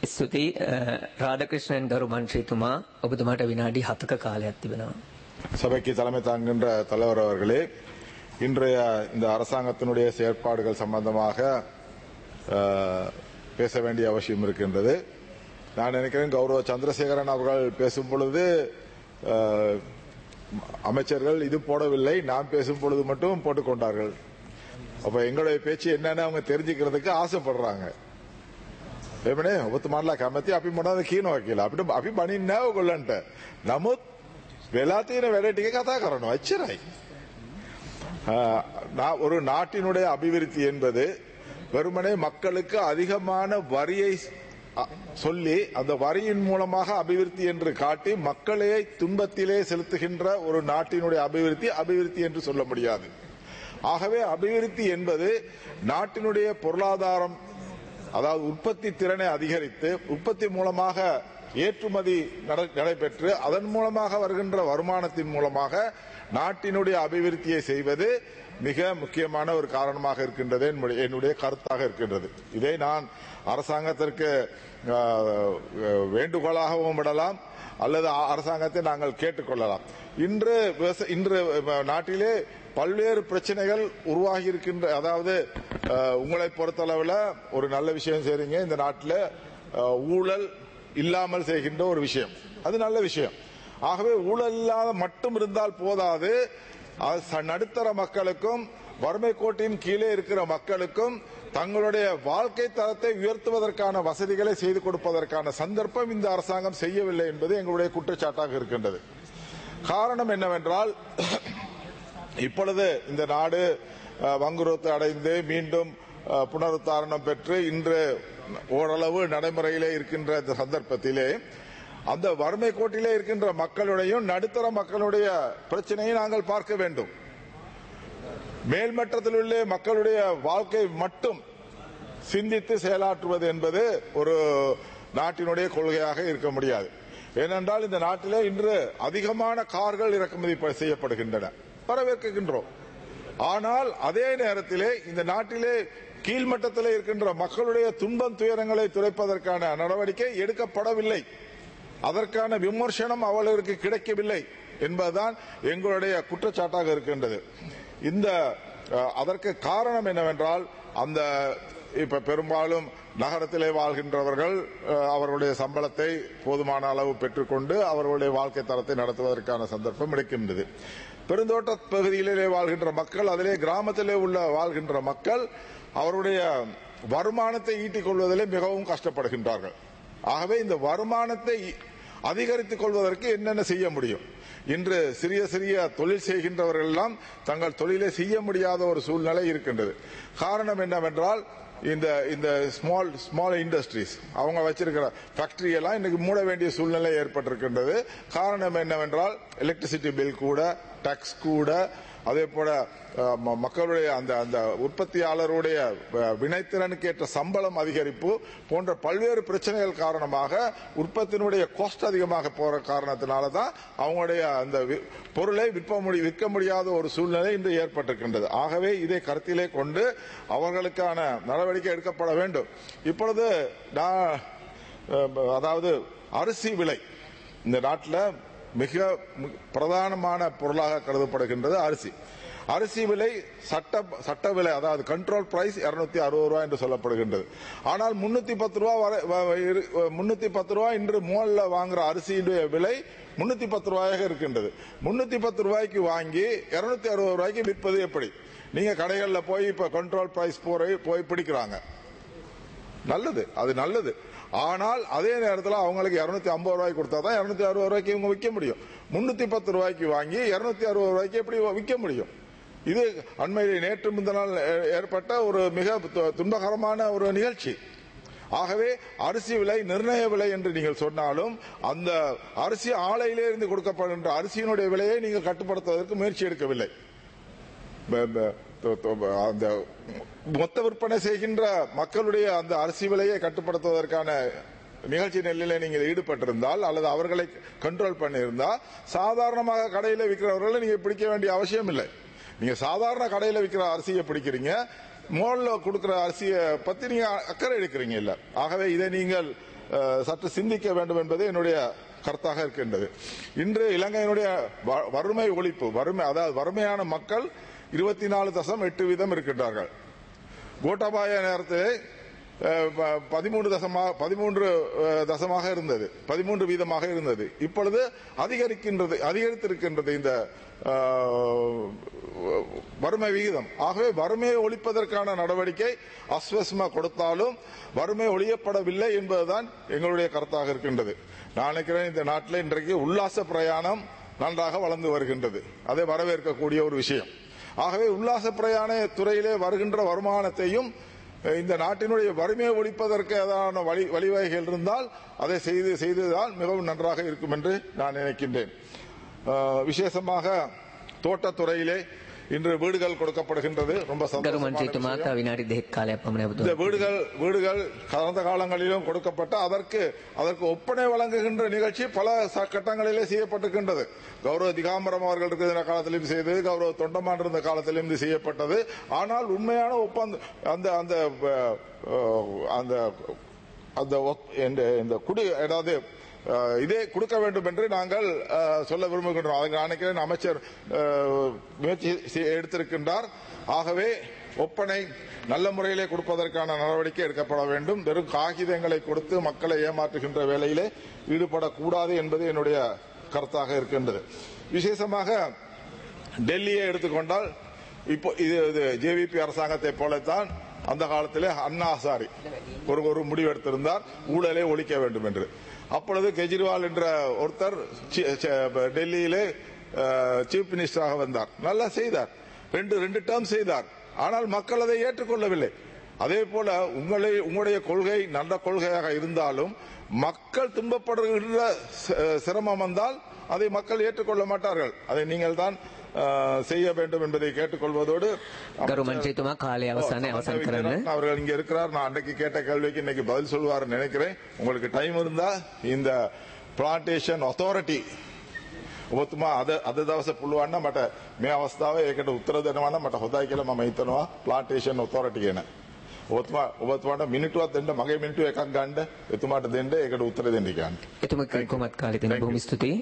ස්තුතියි රාධකෘෂ්ණන් ගරු මන්ත්‍රීතුමා ඔබතුමාට විනාඩි 7ක කාලයක් තිබෙනවා. சபைக்கு தலைமை தாங்குகின்ற தலைவர் அவர்களே இன்றைய இந்த அரசாங்கத்தினுடைய செயற்பாடுகள் சம்பந்தமாக அஹ், பேச வேண்டிய அவசியம் இருக்கின்றது நான் நினைக்கிறேன் கௌரவ சந்திரசேகரன் அவர்கள் பேசும் பொழுது அஹ், அமைச்சர்கள் இது போடவில்லை நான் பேசும் பொழுது மட்டும் போட்டுக்கொண்டார்கள் அப்ப எங்களுடைய பேச்சு என்னன்னு அவங்க தெரிஞ்சுக்கிறதுக்கு ஆசைப்படுறாங்க එමනේ ඔබතුමාලා කැමති අපි මොනවද කියනවා කියලා අපිට අපි බනින්නේ නැහැ ඔයගොල්ලන්ට. නමුත් වෙලා තියෙන වැඩ ටික කතා කරනවා. එච්චරයි. ஆஹ், நா- ஒரு நாட்டினுடைய அபிவிருத்தி என்பது வெறுமனே மக்களுக்கு அதிகமான வரியை அ, சொல்லி அந்த வரியின் மூலமாக அபிவிருத்தி என்று காட்டி மக்களை துன்பத்திலே செலுத்துகின்ற ஒரு நாட்டினுடைய அபிவிருத்தி அபிவிருத்தி என்று சொல்ல முடியாது ஆகவே அபிவிருத்தி என்பது நாட்டினுடைய பொருளாதாரம் அதாவது உற்பத்தி திறனை அதிகரித்து உற்பத்தி மூலமாக ஏற்றுமதி நட- நடைபெற்று அதன் மூலமாக வருகின்ற வருமானத்தின் மூலமாக நாட்டினுடைய அபிவிருத்தியை செய்வது மிக முக்கியமான ஒரு காரணமாக இருக்கின்றது என்னுடைய- என்னுடைய கருத்தாக இருக்கின்றது இதை நான் அரசாங்கத்திற்கு ஆஹ், வேண்டுகோளாகவும் விடலாம் அல்லது அ- அரசாங்கத்தை நாங்கள் கேட்டுக்கொள்ளலாம் இன்று விவசா- இன்று அஹ், நாட்டிலே பல்வேறு பிரச்சனைகள் உருவாகி இருக்கின்ற அதாவது அஹ், உங்களை பொறுத்தளவில் ஒரு நல்ல விஷயம் செய்றீங்க இந்த நாட்டில் அஹ், ஊழல் இல்லாமல் செய்கின்ற ஒரு விஷயம் அது நல்ல விஷயம் ஆகவே ஊழல் இல்லாத மட்டும் இருந்தால் போதாது அது ச- நடுத்தர மக்களுக்கும் வறுமை கோட்டின் கீழே இருக்கிற மக்களுக்கும் தங்களுடைய வாழ்க்கை தரத்தை உயர்த்துவதற்கான வசதிகளை செய்து கொடுப்பதற்கான சந்தர்ப்பம் இந்த அரசாங்கம் செய்யவில்லை என்பது எங்களுடைய குற்றச்சாட்டாக இருக்கின்றது காரணம் என்னவென்றால் இப்பொழுது இந்த நாடு அஹ், வங்குரோத்து அடைந்து மீண்டும் அஹ், புனருத்தாரணம் பெற்று இன்று ஓரளவு நடைமுறையிலே இருக்கின்ற இந்த சந்தர்ப்பத்திலே அந்த வறுமை கோட்டிலே இருக்கின்ற மக்களுடையும் நடுத்தர மக்களுடைய பிரச்சனையை நாங்கள் பார்க்க வேண்டும் மேல்மட்டத்தில் உள்ள மக்களுடைய வாழ்க்கை மட்டும் சிந்தித்து செயலாற்றுவது என்பது ஒரு நாட்டினுடைய கொள்கையாக இருக்க முடியாது ஏனென்றால் இந்த நாட்டிலே இன்று அதிகமான கார்கள் இறக்குமதி ப- செய்யப்படுகின்றன வரவேற்கின்றோம் ஆனால் அதே நேரத்திலே இந்த நாட்டிலே கீழ்மட்டத்தில் இருக்கின்ற மக்களுடைய துன்பம் துயரங்களை துடைப்பதற்கான நடவடிக்கை எடுக்கப்படவில்லை அதற்கான விமர்சனம் அவர்களுக்கு கிடைக்கவில்லை என்பதுதான் எங்களுடைய குற்றச்சாட்டாக இருக்கின்றது இந்த அஹ், அதற்கு காரணம் என்னவென்றால் அந்த இப்ப பெரும்பாலும் நகரத்திலே வாழ்கின்றவர்கள் அஹ், அவர்களுடைய சம்பளத்தை போதுமான அளவு பெற்றுக்கொண்டு அவர்களுடைய வாழ்க்கை தரத்தை நடத்துவதற்கான சந்தர்ப்பம் கிடைக்கின்றது பெருந்தோட்ட பகுதியிலே வாழ்கின்ற மக்கள் அதிலே கிராமத்திலே உள்ள வாழ்கின்ற மக்கள் அவருடைய வருமானத்தை ஈட்டிக் கொள்வதிலே மிகவும் கஷ்டப்படுகின்றார்கள் ஆகவே இந்த வருமானத்தை அதிகரித்துக் கொள்வதற்கு என்னென்ன செய்ய முடியும் இன்று சிறிய சிறிய தொழில் செய்கின்றவர்கள் எல்லாம் தங்கள் தொழிலை செய்ய முடியாத ஒரு சூழ்நிலை இருக்கின்றது காரணம் என்னவென்றால் இந்த இந்த ஸ்மால் ஸ்மால் இண்டஸ்ட்ரீஸ் அவங்க வச்சிருக்கிற ஃபேக்டரி எல்லாம் இன்னைக்கு மூட வேண்டிய சூழ்நிலை ஏற்பட்டிருக்கின்றது காரணம் என்னவென்றால் எலக்ட்ரிசிட்டி பில் கூட டாக்ஸ் கூட அதே போல அஹ், ம- மக்களுடைய அந்த அந்த உற்பத்தியாளருடைய அஹ், வினைத்திறனுக்கு ஏற்ற சம்பளம் அதிகரிப்பு போன்ற பல்வேறு பிரச்சனைகள் காரணமாக உற்பத்தியினுடைய காஸ்ட் அதிகமாக போற காரணத்தினால தான் அவங்களுடைய அந்த வி- பொருளை விற்க முடி விற்க முடியாத ஒரு சூழ்நிலை இன்று ஏற்பட்டிருக்கின்றது ஆகவே இதை கருத்திலே கொண்டு அவர்களுக்கான நடவடிக்கை எடுக்கப்பட வேண்டும் இப்பொழுது நான் அஹ், அதாவது அரிசி விலை இந்த நாட்டில் மிக மு- பிரதானமான பொருளாக கருதப்படுகின்றது அரிசி அரிசி விலை சட்ட சட்ட விலை அதாவது கண்ட்ரோல் பிரைஸ் இருநூத்தி அறுபது ரூபாய் என்று சொல்லப்படுகின்றது ஆனால் முன்னூத்தி பத்து ரூபா வரை முன்னூத்தி பத்து ரூபாய் இன்று மோல்ல வாங்குற அரிசியுடைய விலை முன்னூத்தி பத்து ரூபாயாக இருக்கின்றது முன்னூத்தி பத்து ரூபாய்க்கு வாங்கி இருநூத்தி அறுபது ரூபாய்க்கு விற்பது எப்படி நீங்க கடைகளில் போய் இப்ப கண்ட்ரோல் பிரைஸ் போய் போய் பிடிக்கிறாங்க நல்லது அது நல்லது ஆனால் அதே நேரத்தில் அவங்களுக்கு இருநூத்தி ஐம்பது ரூபாய்க்கு கொடுத்தா தான் இருநூத்தி அறுபது ரூபாய்க்கு இவங்க விற்க முடியும் முன்னூத்தி பத்து ரூபாய்க்கு வாங்கி இருநூத்தி அறுபது ரூபாய்க்கு எப்படி விற்க முடியும் இது அண்மையில் நேற்று முந்தினால் ஏ- ஏற்பட்ட ஒரு மிக து- துன்பகரமான ஒரு நிகழ்ச்சி ஆகவே அரிசி விலை நிர்ணய விலை என்று நீங்கள் சொன்னாலும் அந்த அரிசி ஆலையிலே இருந்து கொடுக்கப்படுகின்ற அரிசியினுடைய விலையை நீங்கள் கட்டுப்படுத்துவதற்கு முயற்சி எடுக்கவில்லை ப- ப- தொ- தொ- அந்த மொத்த விற்பனை செய்கின்ற மக்களுடைய அந்த அரிசி விலையை கட்டுப்படுத்துவதற்கான நிகழ்ச்சி நெல்லில் நீங்கள் ஈடுபட்டிருந்தால் அல்லது அவர்களை கண்ட்ரோல் பண்ணியிருந்தால் சாதாரணமாக கடையில் விற்கிறவர்களை நீங்க பிடிக்க வேண்டிய அவசியம் இல்லை நீங்க சாதாரண கடையில் விற்கிற அரிசியை பிடிக்கிறீங்க மோல்ல கொடுக்கிற அரிசியை பத்தி நீங்க அக்கறை எடுக்கிறீங்க இல்ல ஆகவே இதை நீங்கள் அஹ், சற்று சிந்திக்க வேண்டும் என்பது என்னுடைய கருத்தாக இருக்கின்றது இன்று இலங்கையினுடைய வ- வறுமை ஒழிப்பு வறுமை அதாவது வறுமையான மக்கள் இருபத்தி நாலு தசம் எட்டு வீதம் இருக்கின்றார்கள் கோட்டாபாய நேரத்திலே அஹ், ப- பதிமூன்று தசமாக பதிமூன்று அஹ், தசமாக இருந்தது பதிமூன்று வீதமாக இருந்தது இப்பொழுது அதிகரிக்கின்றது அதிகரித்திருக்கின்றது இந்த அஹ், வறுமை விகிதம் ஆகவே வறுமையை ஒழிப்பதற்கான நடவடிக்கை அஸ்வஸ்மா கொடுத்தாலும் வறுமை ஒழியப்படவில்லை என்பதுதான் எங்களுடைய கருத்தாக இருக்கின்றது நான் நினைக்கிறேன் இந்த நாட்டில் இன்றைக்கு உல்லாச பிரயாணம் நன்றாக வளர்ந்து வருகின்றது அதை வரவேற்கக்கூடிய ஒரு விஷயம் ஆகவே உல்லாச பிரயாண துறையிலே வருகின்ற வருமானத்தையும் அஹ், இந்த நாட்டினுடைய வறுமையை ஒழிப்பதற்கு ஏதான வழி வழிவகைகள் இருந்தால் அதை செய்து செய்ததால் மிகவும் நன்றாக இருக்கும் என்று நான் நினைக்கின்றேன் அஹ், விசேஷமாக தோட்டத்துறையிலே இன்று வீடுகள் கொடுக்கப்படுகின்றது ரொம்ப ගරු சந்தோஷமான මන්ත්‍රීතුමා விஷயம். තව විනාඩි දෙකක් කාලයක් පමණ இந்த ඔබතුමා வீடுகள் வீடுகள் கடந்த காலங்களிலும் கொடுக்கப்பட்ட அதற்கு அதற்கு ஒப்பனை வழங்குகின்ற நிகழ்ச்சி பல ச- கட்டங்களிலே செய்யப்பட்டிருக்கின்றது கௌரவ திகாம்பரம் அவர்கள் இருக்கிற காலத்திலும் செய்தது கௌரவ தொண்டமான் இருந்த காலத்திலும் இது செய்யப்பட்டது ஆனால் உண்மையான ஒப்பந்த அந்த அந்த அஹ், அஹ், அந்த அந்த ஒப்- இந்த- இந்த குடி அதாவது அஹ், இதே கொடுக்க வேண்டும் என்று நாங்கள் அஹ், சொல்ல விரும்புகின்றோம் அதுக்கு நான் நினைக்கிறேன் அமைச்சர் அஹ், முயற்சி செய்- எடுத்திருக்கின்றார் ஆகவே ஒப்பனை நல்ல முறையிலே கொடுப்பதற்கான நடவடிக்கை எடுக்கப்பட வேண்டும் வெறும் காகிதங்களை கொடுத்து மக்களை ஏமாற்றுகின்ற வேலையிலே ஈடுபடக்கூடாது என்பது என்னுடைய கருத்தாக இருக்கின்றது விசேஷமாக டெல்லியை எடுத்துக்கொண்டால் இப்போ இது இது ஜேவிபி அரசாங்கத்தை போலத்தான் அந்த காலத்திலே அண்ணா ஹசாரி ஒரு ஒரு முடிவு எடுத்திருந்தார் ஊழலை ஒழிக்க வேண்டும் என்று அப்பொழுது கெஜ்ரிவால் என்ற ஒருத்தர் சி- சி- டெல்லியிலே சீஃப் மினிஸ்டராக வந்தார் நல்லா செய்தார் ரெண்டு ரெண்டு டேர்ம் செய்தார் ஆனால் மக்கள் அதை ஏற்றுக்கொள்ளவில்லை அதே போல உங்களை உங்களுடைய கொள்கை நல்ல கொள்கையாக இருந்தாலும் மக்கள் துன்பப்படுகின்ற ச- சிரமம் வந்தால் அதை மக்கள் ஏற்றுக்கொள்ள மாட்டார்கள் அதை நீங்கள் தான் அஹ், செய்ய வேண்டும் என்பதை கேட்டுக்கொள்வதோடு ගරු මන්ත්‍රීතුමා කාලය අවසානයේ අවසන් කරන්න அவர்கள் இங்க இருக்கிறார் நான் அன்னைக்கு கேட்ட கேள்விக்கு இன்னைக்கு பதில் சொல்வார் நினைக்கிறேன் உங்களுக்கு டைம் இருந்தா இந்த பிளான்டேஷன் අතාරිටි ඔබතුමා අද අද දවස පුළුවන් නම් මට මේ අවස්ථාවේ ඒකට උත්තර දෙනවා නම් මට හොඳයි කියලා මම හිතනවා ප්ලාන්ටේෂන් ඔතොරිටි කියන. ඔබතුමා ඔබතුමාට මිනිටුවක් දෙන්න මගේ මිනිටුව එකක් ගන්න එතුමාට දෙන්න ඒකට උත්තර දෙන්න කියන්න. එතුම කොමත් කාලෙ තියෙන බොහොම ස්තුතියි